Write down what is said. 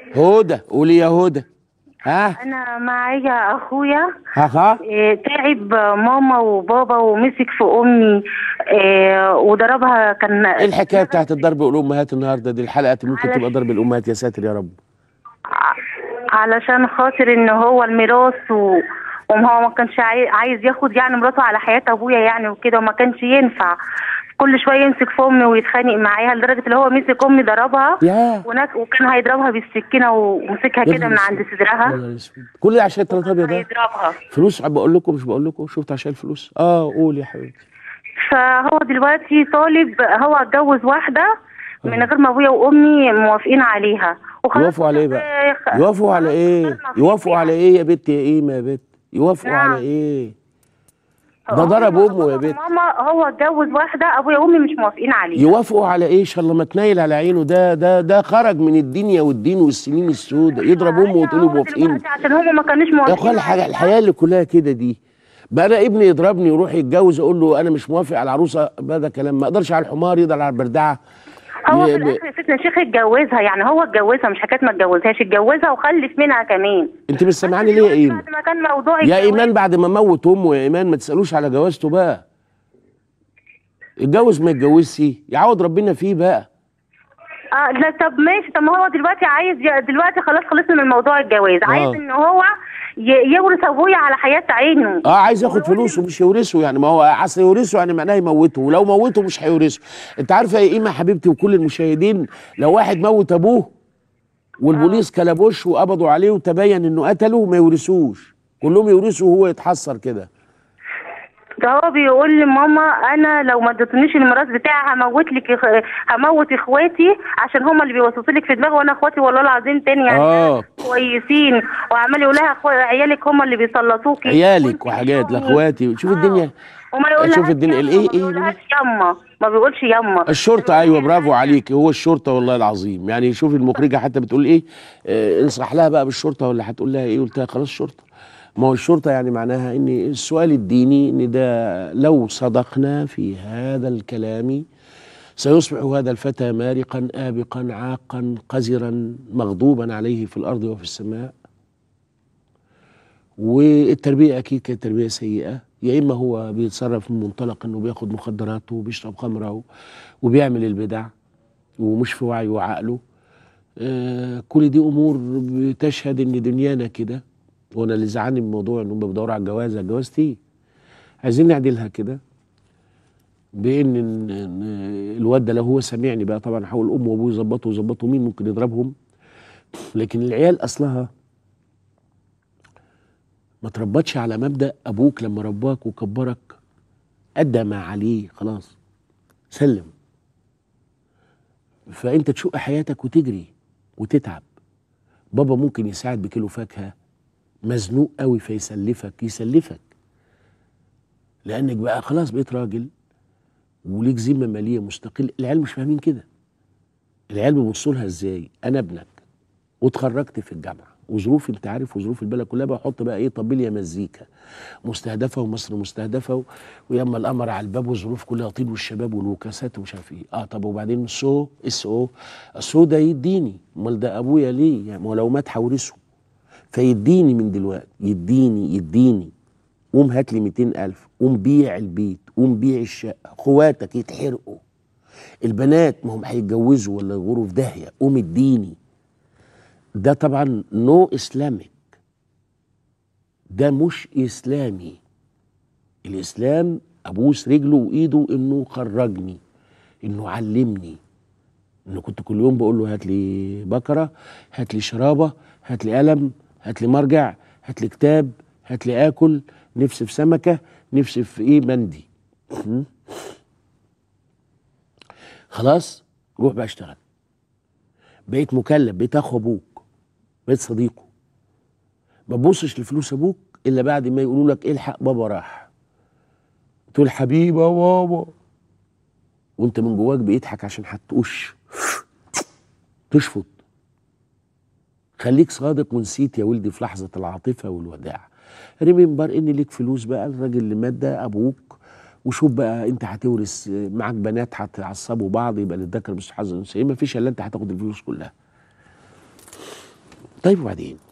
هدى قولي يا هدى ها انا معايا اخويا ها ها إيه، تعب ماما وبابا ومسك في امي إيه، وضربها كان ايه الحكايه بتاعت الضرب الامهات النهارده دي الحلقه ممكن على- تبقى ضرب الامهات يا ساتر يا رب علشان خاطر ان هو الميراث و... وهو ما كانش عاي- عايز ياخد يعني مراته على حياة ابويا يعني وكده وما كانش ينفع كل شويه يمسك في امي ويتخانق معاها لدرجه ان هو مسك امي ضربها يا ونك... وكان هيضربها بالسكينه ومسكها يا كده من نهار عند اسود. صدرها يا نهار اسود. كل ده عشان الثلاث ابيض ده هيضربها فلوس بقول لكم مش بقول لكم شفت عشان الفلوس اه قول يا حبيبتي فهو دلوقتي طالب هو اتجوز واحده من غير ما ابويا وامي موافقين عليها وخلاص يوافقوا على ايه بقى يوافقوا على ايه يوافقوا على ايه يا بنت يا قيمه يا بنت يوافقوا نعم. على ايه ده ضرب امه يا بنت ماما هو اتجوز واحده ابويا وامي مش موافقين عليها يوافقوا على ايه ان شاء الله ما تنيل على عينه ده ده ده خرج من الدنيا والدين والسنين السوداء يضرب امه وتقولوا هو موافقين دلوقتي عشان هم ما كانوش يا موافقين اخويا الحاجه عليها. الحياه اللي كلها كده دي بقى انا ابني يضربني ويروح يتجوز اقول له انا مش موافق على العروسه بقى ده كلام ما اقدرش على الحمار يقدر على البردعه هو في ي- الاخر يا ستنا الشيخ اتجوزها يعني هو اتجوزها مش حكايه ما اتجوزهاش اتجوزها وخلف منها كمان انت مش سامعاني ليه يا ايمان بعد ما كان موضوع يا الجواز- ايمان بعد ما موت امه يا ايمان ما تسالوش على جوازته بقى اتجوز ما يتجوزش يعوض ربنا فيه بقى اه لا طب ماشي طب ما هو دلوقتي عايز ي- دلوقتي خلاص خلصنا من موضوع الجواز عايز آه. ان هو ي- يورث ابويا على حياه عينه اه عايز ياخد فلوسه مش يورثه يعني ما هو اصل يورثه يعني معناه يموته ولو موته مش هيورثه انت عارفه يا ايما حبيبتي وكل المشاهدين لو واحد موت ابوه والبوليس كلبوش وقبضوا عليه وتبين انه قتله ما يورثوش كلهم يورثوا وهو يتحسر كده ده هو بيقول لماما انا لو ما ادتنيش الميراث بتاعي هموت لك إخ- هموت اخواتي عشان هم اللي بيوسوسوا لك في دماغي وانا اخواتي والله العظيم تاني يعني آه. كويسين وعمال يقول لها أخو- عيالك هم اللي بيسلطوكي عيالك وانت وحاجات بتشوفي. لاخواتي شوف آه. الدنيا وما يقول شوف الدنيا الايه ما ايه بيقولهاش يما ما بيقولش يما الشرطة أيوة برافو عليك هو الشرطة والله العظيم يعني شوف المخرجة حتى بتقول إيه آه انصح لها بقى بالشرطة ولا هتقول لها إيه قلت لها خلاص شرطة ما هو الشرطة يعني معناها إن السؤال الديني إن ده لو صدقنا في هذا الكلام سيصبح هذا الفتى مارقا آبقا عاقا قذرا مغضوبا عليه في الأرض وفي السماء والتربية أكيد كانت تربية سيئة يا إما هو بيتصرف من منطلق إنه بياخد مخدرات وبيشرب خمرة وبيعمل البدع ومش في وعيه وعقله آه كل دي أمور بتشهد إن دنيانا كده وأنا اللي زعلني من الموضوع إنهم بيدوروا على الجواز الجواز تيه عايزين نعدلها كده بإن إن- إن الواد ده لو هو سامعني بقى طبعا هحاول أمه وأبوه يظبطوا يظبطوا مين ممكن يضربهم لكن العيال أصلها ما تربتش على مبدأ أبوك لما رباك وكبرك أدى ما عليه خلاص سلم فأنت تشق حياتك وتجري وتتعب بابا ممكن يساعد بكيلو فاكهة مزنوق قوي فيسلفك يسلفك لأنك بقى خلاص بقيت راجل وليك ذمة مالية مستقل العيال مش فاهمين كده العيال بيبصوا لها ازاي أنا ابنك واتخرجت في الجامعه وظروف انت عارف وظروف البلد كلها بحط بقى ايه طب لي مزيكا مستهدفه ومصر مستهدفه و... وياما القمر على الباب والظروف كلها طين والشباب والوكاسات ومش عارف ايه اه طب وبعدين سو اس او السو ده يديني امال ده ابويا ليه يعني ما هو لو مات هورثه فيديني من دلوقتي يديني يديني قوم هات لي 200000 قوم بيع البيت قوم بيع الشقه اخواتك يتحرقوا البنات ما هم هيتجوزوا ولا يغوروا في داهيه قوم اديني ده طبعا نو اسلامك ده مش اسلامي الاسلام ابوس رجله وايده انه خرجني انه علمني انه كنت كل يوم بقول له هات لي بكره هات لي شرابه هات لي قلم هات لي مرجع هات لي كتاب هات لي اكل نفسي في سمكه نفسي في ايه مندي م? خلاص روح بقى اشتغل بقيت مكلف بقيت اخو ابوك بقيت صديقه ما تبصش لفلوس ابوك الا بعد ما يقولوا لك الحق بابا راح تقول حبيبي يا بابا وانت من جواك بيضحك عشان هتقش تشفط خليك صادق ونسيت يا ولدي في لحظة العاطفة والوداع ريمبر ان ليك فلوس بقى الراجل اللي مات ده ابوك وشوف بقى انت هتورث معاك بنات هتعصبوا بعض يبقى للذكر مش حظ الانثيين ما فيش الا انت هتاخد الفلوس كلها طيب وبعدين